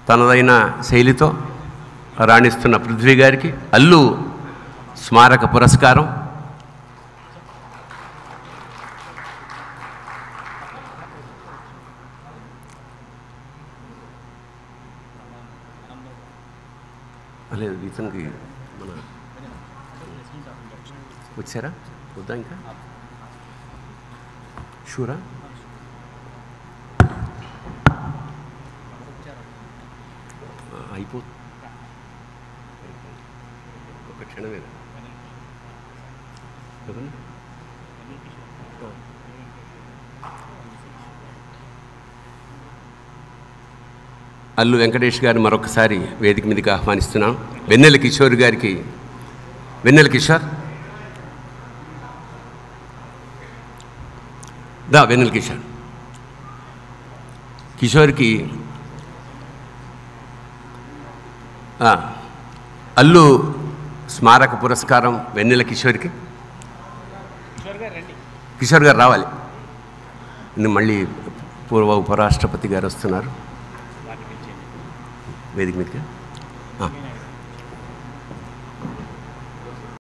తనదైన శైలితో రాణిస్తున్న పృథ్వీ గారికి అల్లు స్మారక పురస్కారం లేదు ఇతనికి మన వచ్చారా వద్దా ఇంకా షూరా అయిపో ఒక క్షణమే కదండి అల్లు వెంకటేష్ గారిని మరొకసారి వేదిక మీదకి ఆహ్వానిస్తున్నాం వెన్నెల కిషోర్ గారికి వెన్నెల కిషోర్ దా వెన్నెల కిషోర్ కిషోర్కి ఆ, అల్లు స్మారక పురస్కారం వెన్నెల కిషోర్కి కిషోర్ గారు రావాలి ఇನ್ನು మళ్ళీ పూర్వ ఉపరాష్ట్రపతి గారు వస్తున్నారు వేదిక మీదకి ఆ.